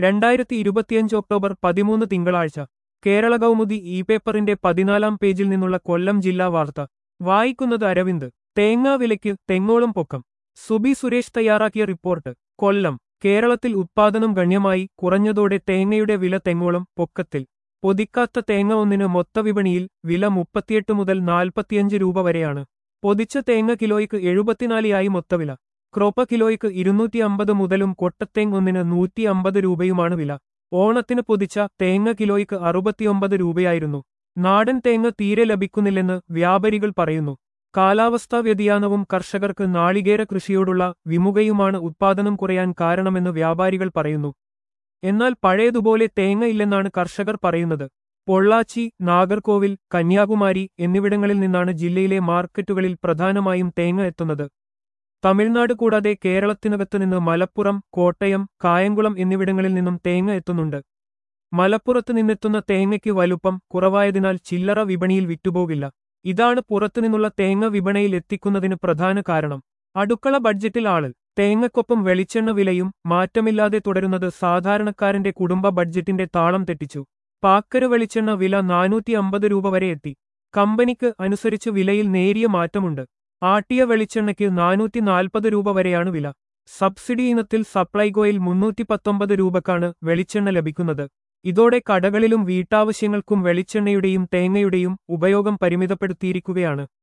രണ്ടായിരത്തി ഇരുപത്തിയഞ്ച് ഒക്ടോബർ പതിമൂന്ന് തിങ്കളാഴ്ച കേരള കൗമുദി ഇ പേപ്പറിന്റെ പതിനാലാം പേജിൽ നിന്നുള്ള കൊല്ലം ജില്ലാ വാർത്ത വായിക്കുന്നത് അരവിന്ദ് തേങ്ങാവിലയ്ക്ക് തെങ്ങോളം പൊക്കം സുബി സുരേഷ് തയ്യാറാക്കിയ റിപ്പോർട്ട് കൊല്ലം കേരളത്തിൽ ഉത്പാദനം ഗണ്യമായി കുറഞ്ഞതോടെ തേങ്ങയുടെ വില തെങ്ങോളം പൊക്കത്തിൽ പൊതിക്കാത്ത തേങ്ങ ഒന്നിന് മൊത്തവിപണിയിൽ വില മുപ്പത്തിയെട്ട് മുതൽ നാൽപ്പത്തിയഞ്ച് രൂപ വരെയാണ് പൊതിച്ച തേങ്ങ കിലോയ്ക്ക് എഴുപത്തിനാലിയായി മൊത്തവില ക്രോപ്പ കിലോയ്ക്ക് ഇരുന്നൂറ്റി അമ്പത് മുതലും കൊട്ടത്തേങ്ങ ഒന്നിന് നൂറ്റി അമ്പത് രൂപയുമാണ് വില ഓണത്തിന് പൊതിച്ച തേങ്ങ കിലോയ്ക്ക് അറുപത്തിയൊമ്പത് രൂപയായിരുന്നു നാടൻ തേങ്ങ തീരെ ലഭിക്കുന്നില്ലെന്ന് വ്യാപാരികൾ പറയുന്നു കാലാവസ്ഥാ വ്യതിയാനവും കർഷകർക്ക് നാളികേര കൃഷിയോടുള്ള വിമുഖയുമാണ് ഉത്പാദനം കുറയാൻ കാരണമെന്ന് വ്യാപാരികൾ പറയുന്നു എന്നാൽ പഴയതുപോലെ തേങ്ങ ഇല്ലെന്നാണ് കർഷകർ പറയുന്നത് പൊള്ളാച്ചി നാഗർകോവിൽ കന്യാകുമാരി എന്നിവിടങ്ങളിൽ നിന്നാണ് ജില്ലയിലെ മാർക്കറ്റുകളിൽ പ്രധാനമായും തേങ്ങ എത്തുന്നത് തമിഴ്നാട് കൂടാതെ കേരളത്തിനകത്ത് നിന്ന് മലപ്പുറം കോട്ടയം കായംകുളം എന്നിവിടങ്ങളിൽ നിന്നും തേങ്ങ എത്തുന്നുണ്ട് മലപ്പുറത്ത് നിന്നെത്തുന്ന തേങ്ങയ്ക്ക് വലുപ്പം കുറവായതിനാൽ ചില്ലറ വിപണിയിൽ വിറ്റുപോകില്ല ഇതാണ് പുറത്തുനിന്നുള്ള തേങ്ങ വിപണിയിൽ എത്തിക്കുന്നതിന് പ്രധാന കാരണം അടുക്കള ബഡ്ജറ്റിൽ ആള് തേങ്ങക്കൊപ്പം വെളിച്ചെണ്ണ വിലയും മാറ്റമില്ലാതെ തുടരുന്നത് സാധാരണക്കാരന്റെ കുടുംബ ബഡ്ജറ്റിന്റെ താളം തെറ്റിച്ചു പാക്കര വെളിച്ചെണ്ണ വില നാനൂറ്റി അമ്പത് രൂപ വരെ എത്തി കമ്പനിക്ക് അനുസരിച്ച് വിലയിൽ നേരിയ മാറ്റമുണ്ട് ആട്ടിയ വെളിച്ചെണ്ണയ്ക്ക് നാനൂറ്റി നാൽപ്പത് രൂപ വരെയാണ് വില സബ്സിഡി ഇനത്തിൽ സപ്ലൈകോയിൽ മുന്നൂറ്റി പത്തൊമ്പത് രൂപക്കാണ് വെളിച്ചെണ്ണ ലഭിക്കുന്നത് ഇതോടെ കടകളിലും വീട്ടാവശ്യങ്ങൾക്കും വെളിച്ചെണ്ണയുടെയും തേങ്ങയുടെയും ഉപയോഗം പരിമിതപ്പെടുത്തിയിരിക്കുകയാണ്